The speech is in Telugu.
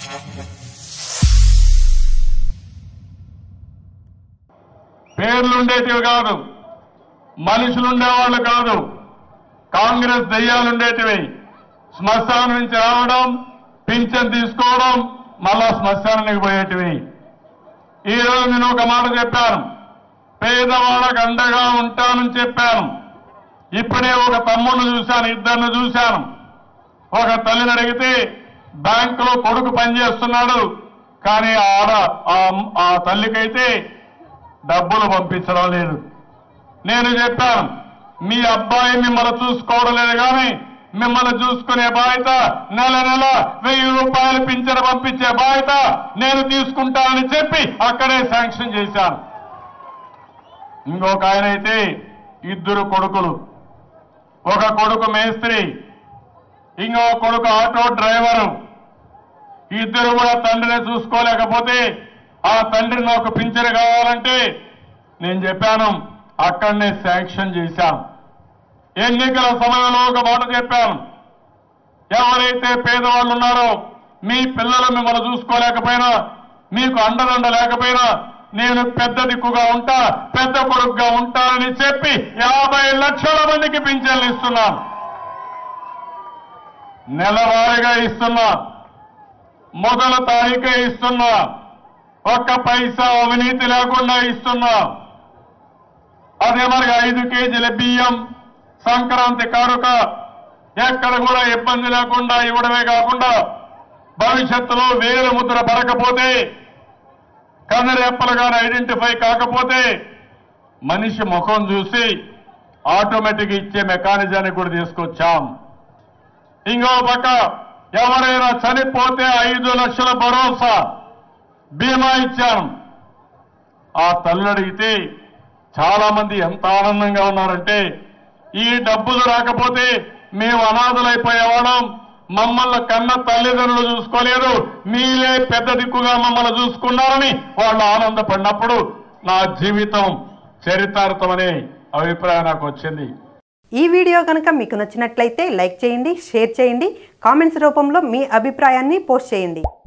పేర్లుండేటివి కాదు మనుషులుండేవాళ్ళు కాదు కాంగ్రెస్ దెయ్యాలుండేటివి శ్మశానం నుంచి రావడం పింఛన్ తీసుకోవడం మళ్ళా శ్మశానానికి పోయేటివి ఈ రోజు నేను ఒక మాట చెప్పాను పేదవాళ్ళకు అండగా ఉంటానని చెప్పాను ఇప్పుడే ఒక తమ్ముడిని చూశాను ఇద్దరిని చూశాను ఒక తల్లిని అడిగితే బ్యాంకులో కొడుకు పనిచేస్తున్నాడు కానీ ఆ ఆడ ఆ- ఆ తల్లికైతే డబ్బులు పంపించడం లేదు నేను చెప్పాను మీ అబ్బాయి మిమ్మల్ని చూసుకోవడం లేదు కానీ మిమ్మల్ని చూసుకునే బాధ్యత నెల నెల వెయ్యి రూపాయలు పింఛను పంపించే బాధ్యత నేను తీసుకుంటానని చెప్పి అక్కడే శాంక్షన్ చేశాను ఇంకొక ఆయన అయితే ఇద్దరు కొడుకులు ఒక కొడుకు మేస్త్రి ఇంకో కొడుకు ఆటో డ్రైవరు ఇద్దరు కూడా తండ్రిని చూసుకోలేకపోతే ఆ తండ్రిని ఒక పింఛను కావాలంటే నేను చెప్పాను అక్కడనే శాంక్షన్ చేశాను ఎన్నికల సమయంలో ఒక మాట చెప్పాను ఎవరైతే పేదవాళ్ళు ఉన్నారో మీ పిల్లలు మిమ్మల్ని చూసుకోలేకపోయినా మీకు అండదండ లేకపోయినా నేను పెద్ద దిక్కుగా ఉంటా పెద్ద కొడుకుగా ఉంటానని చెప్పి యాభై లక్షల మందికి పింఛన్లు ఇస్తున్నాను నెలవారీగా ఇస్తున్నా మొదల తారీఖే ఇస్తున్నా ఒక్క పైసా అవినీతి లేకుండా ఇస్తున్నా అదే మరి ఐదు కేజీల బియ్యం సంక్రాంతి కానుక ఎక్కడ కూడా ఇబ్బంది లేకుండా ఇవ్వడమే కాకుండా భవిష్యత్తులో వేలు ముద్ర పడకపోతే కన్నరెప్పలుగా ఐడెంటిఫై కాకపోతే మనిషి ముఖం చూసి ఆటోమేటిక్ ఇచ్చే మెకానిజాన్ని కూడా తీసుకొచ్చాం ఇంకో పక్క ఎవరైనా చనిపోతే ఐదు లక్షల భరోసా బీమా ఇచ్చాను ఆ తల్లి అడిగితే చాలా మంది ఎంత ఆనందంగా ఉన్నారంటే ఈ డబ్బులు రాకపోతే మేము అనాథలైపోయేవాళ్ళం మమ్మల్ని కన్న తల్లిదండ్రులు చూసుకోలేదు మీరే పెద్ద దిక్కుగా మమ్మల్ని చూసుకున్నారని వాళ్ళు ఆనందపడినప్పుడు నా జీవితం చరితార్థమనే అభిప్రాయం నాకు వచ్చింది ఈ వీడియో కనుక మీకు నచ్చినట్లయితే లైక్ చేయండి షేర్ చేయండి కామెంట్స్ రూపంలో మీ అభిప్రాయాన్ని పోస్ట్ చేయండి